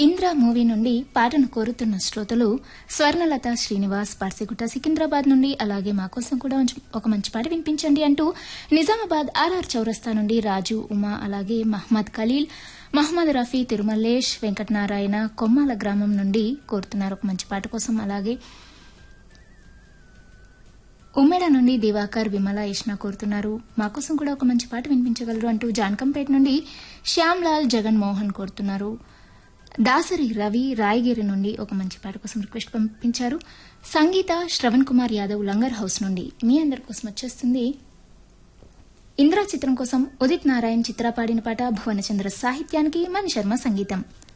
Indra movie నుండి పాటను కోరుతున్న శ్రోతలు స్వర్ణలత శ్రీనివాస్ పార్సిగుట్ట సికింద్రాబాద్ నుండి అలాగే మా కోసం కూడా ఉంచ- ఒక మంచి పాట వినిపించండి అంటూ నిజామాబాద్ ఆర్ఆర్ చౌరస్తా నుండి రాజు ఉమా అలాగే మహమ్మద్ ఖలీల్ మహమ్మద్ రఫీ తిరుమల్లేష్ వెంకటనారాయణ కొమ్మాల గ్రామం నుండి కోరుతున్నారు ఒక మంచి పాట కోసం అలాగే ఉమ్మేడ నుండి దివాకర్ విమల యష్ణ కోరుతున్నారు మా కోసం కూడా ఒక మంచి పాట వినిపించగలరు అంటూ జాన్కంపేట నుండి శ్యామ్లాల్ జగన్ మోహన్ కోరుతున్నారు దాసరి రవి రాయగిరి నుండి ఒక మంచి పాట కోసం రిక్వెస్ట్ పంపించారు సంగీత శ్రవణ్ కుమార్ యాదవ్ లంగర్ హౌస్ నుండి మీ అందరి కోసం వచ్చేస్తుంది ఇంద్రా చిత్రం కోసం ఉదిత్ నారాయణ్ చిత్ర పాడిన పాట భువనచంద్ర సాహిత్యానికి మణి శర్మ సంగీతం